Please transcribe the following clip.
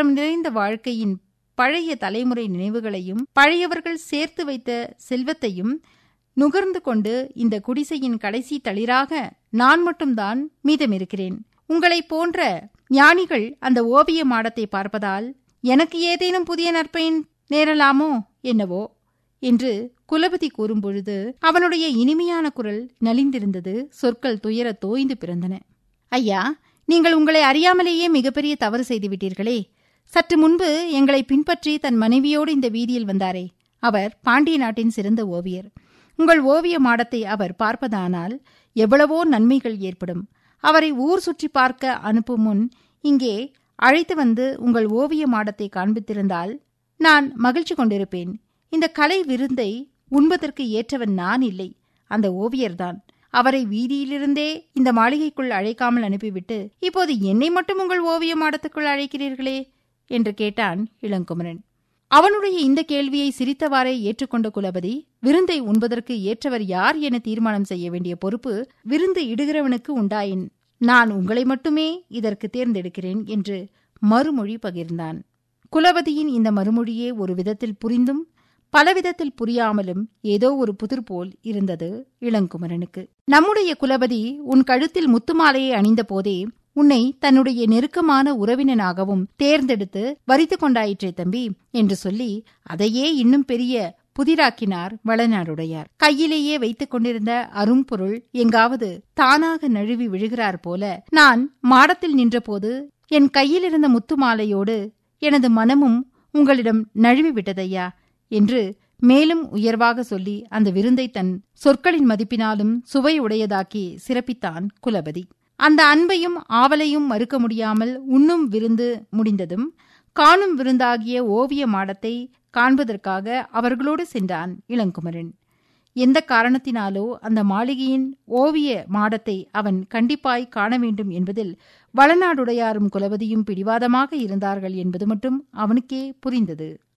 சீற்றம் நிறைந்த வாழ்க்கையின் பழைய தலைமுறை நினைவுகளையும் பழையவர்கள் சேர்த்து வைத்த செல்வத்தையும் நுகர்ந்து கொண்டு இந்த குடிசையின் கடைசி தளிராக நான் மட்டும்தான் மீதமிருக்கிறேன் உங்களைப் போன்ற ஞானிகள் அந்த ஓவிய மாடத்தை பார்ப்பதால் எனக்கு ஏதேனும் புதிய நற்பயன் நேரலாமோ என்னவோ என்று குலபதி கூறும்பொழுது அவனுடைய இனிமையான குரல் நலிந்திருந்தது சொற்கள் துயர தோய்ந்து பிறந்தன ஐயா நீங்கள் உங்களை அறியாமலேயே மிகப்பெரிய தவறு செய்துவிட்டீர்களே சற்று முன்பு எங்களை பின்பற்றி தன் மனைவியோடு இந்த வீதியில் வந்தாரே அவர் பாண்டிய நாட்டின் சிறந்த ஓவியர் உங்கள் ஓவிய மாடத்தை அவர் பார்ப்பதானால் எவ்வளவோ நன்மைகள் ஏற்படும் அவரை ஊர் சுற்றி பார்க்க அனுப்பும் முன் இங்கே அழைத்து வந்து உங்கள் ஓவிய மாடத்தை காண்பித்திருந்தால் நான் மகிழ்ச்சி கொண்டிருப்பேன் இந்த கலை விருந்தை உண்பதற்கு ஏற்றவன் நான் இல்லை அந்த ஓவியர்தான் அவரை வீதியிலிருந்தே இந்த மாளிகைக்குள் அழைக்காமல் அனுப்பிவிட்டு இப்போது என்னை மட்டும் உங்கள் ஓவிய மாடத்துக்குள் அழைக்கிறீர்களே என்று கேட்டான் இளங்குமரன் அவனுடைய இந்த கேள்வியை சிரித்தவாறே ஏற்றுக்கொண்ட குலபதி விருந்தை உண்பதற்கு ஏற்றவர் யார் என தீர்மானம் செய்ய வேண்டிய பொறுப்பு விருந்து இடுகிறவனுக்கு உண்டாயின் நான் உங்களை மட்டுமே இதற்கு தேர்ந்தெடுக்கிறேன் என்று மறுமொழி பகிர்ந்தான் குலபதியின் இந்த மறுமொழியே ஒரு விதத்தில் புரிந்தும் பலவிதத்தில் புரியாமலும் ஏதோ ஒரு புதிர் போல் இருந்தது இளங்குமரனுக்கு நம்முடைய குலபதி உன் கழுத்தில் முத்துமாலையை அணிந்த போதே உன்னை தன்னுடைய நெருக்கமான உறவினனாகவும் தேர்ந்தெடுத்து வரித்து கொண்டாயிற்றே தம்பி என்று சொல்லி அதையே இன்னும் பெரிய புதிராக்கினார் வளநாடுடையார் கையிலேயே வைத்துக் கொண்டிருந்த அரும்பொருள் எங்காவது தானாக நழுவி விழுகிறார் போல நான் மாடத்தில் நின்றபோது என் கையில் இருந்த முத்து மாலையோடு எனது மனமும் உங்களிடம் நழுவி விட்டதையா என்று மேலும் உயர்வாக சொல்லி அந்த விருந்தை தன் சொற்களின் மதிப்பினாலும் சுவையுடையதாக்கி சிறப்பித்தான் குலபதி அந்த அன்பையும் ஆவலையும் மறுக்க முடியாமல் உண்ணும் விருந்து முடிந்ததும் காணும் விருந்தாகிய ஓவிய மாடத்தை காண்பதற்காக அவர்களோடு சென்றான் இளங்குமரன் எந்த காரணத்தினாலோ அந்த மாளிகையின் ஓவிய மாடத்தை அவன் கண்டிப்பாய் காண வேண்டும் என்பதில் வளநாடுடையாரும் குலபதியும் பிடிவாதமாக இருந்தார்கள் என்பது மட்டும் அவனுக்கே புரிந்தது